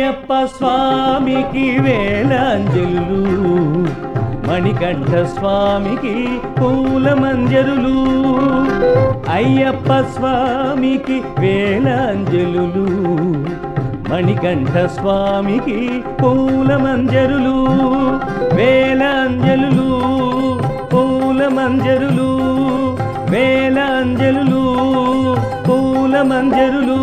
అయ్యప్ప స్వామికి వేలాంజలు మణికంఠ స్వామికి పూల మంజరులు అయ్యప్ప స్వామికి వేలాంజలు మణికంఠ స్వామికి పూల మంజరులు వేలాంజలు పూల మంజరులు వేలాంజలు పూల మంజరులు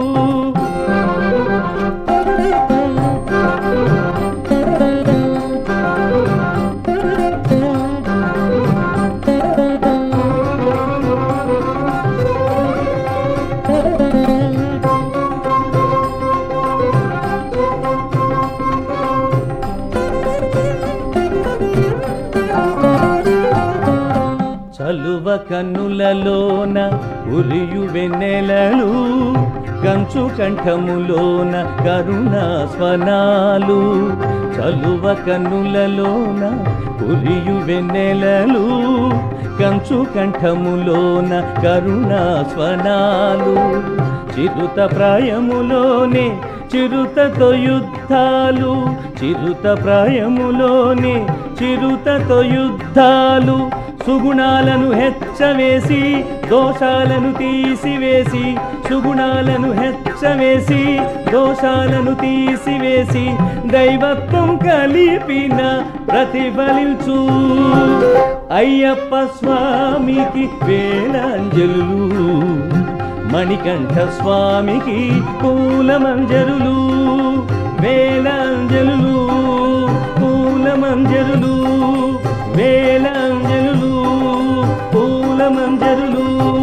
చలువ కన్నులలోన ఉరియు వెన్నెలలు కంచు కంఠములోన కరుణా స్వనాలు చలువ కన్నులలోన ఉరియు వెన్నెలలు కంచు కంఠములోన కరుణా స్వనాలు చిరుత ప్రాయములోనే చిరుతతో యుద్ధాలు చిరుత ప్రాయములోనే చిరుతతో యుద్ధాలు సుగుణాలను హెచ్చవేసి దోషాలను తీసివేసి సుగుణాలను హెచ్చవేసి దోషాలను తీసివేసి దైవత్వం కలిపిన ప్రతిఫలించు అయ్యప్ప స్వామికి వేలాంజలు మణికంఠ స్వామికి పూల మంజరులు వేలాంజలు పూల మంజరులు వేలాంజలు పూల మంజరులు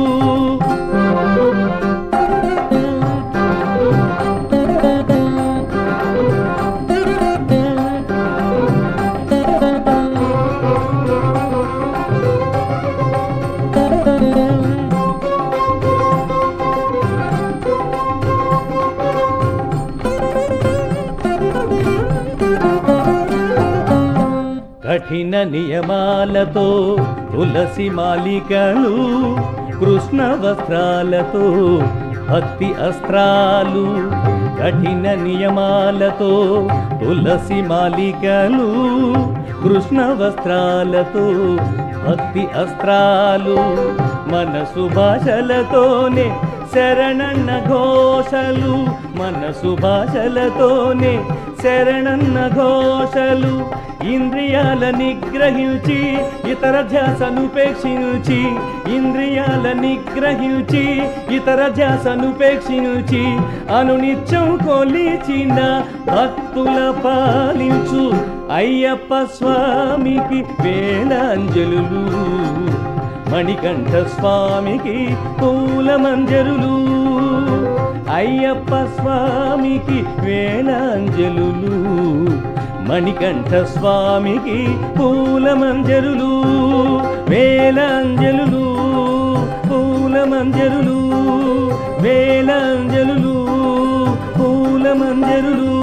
కఠిన నియమాలతో తులసి మాలికలు కృష్ణ వస్త్రాలతో భక్తి అస్త్రాలు కఠిన నియమాలతో తులసి మాలికలు కృష్ణ వస్త్రాలతో భక్తి అస్త్రాలు మనసు భాషలతోనే శరణన్న ఘోషలు మనసు భాషలతోనే శరణన్న ఘోషలు ఇంద్రియాల నిగ్రహించి ఇతర ధ్యాసనుపేక్షించి ఇంద్రియాల నిగ్రహించి ఇతర ధ్యాసనుపేక్షించి అనునిత్యం కొలిచిన భక్తుల పాలించు అయ్యప్ప స్వామికి వేలాంజలు మణికంఠ స్వామికి పూల మంజరులు అయ్యప్ప స్వామికి వేలాంజలు మణికంఠ స్వామికి పూల మంజరులు వేలాంజలు పూల మంజరులు వేలాంజలు పూల మంజరులు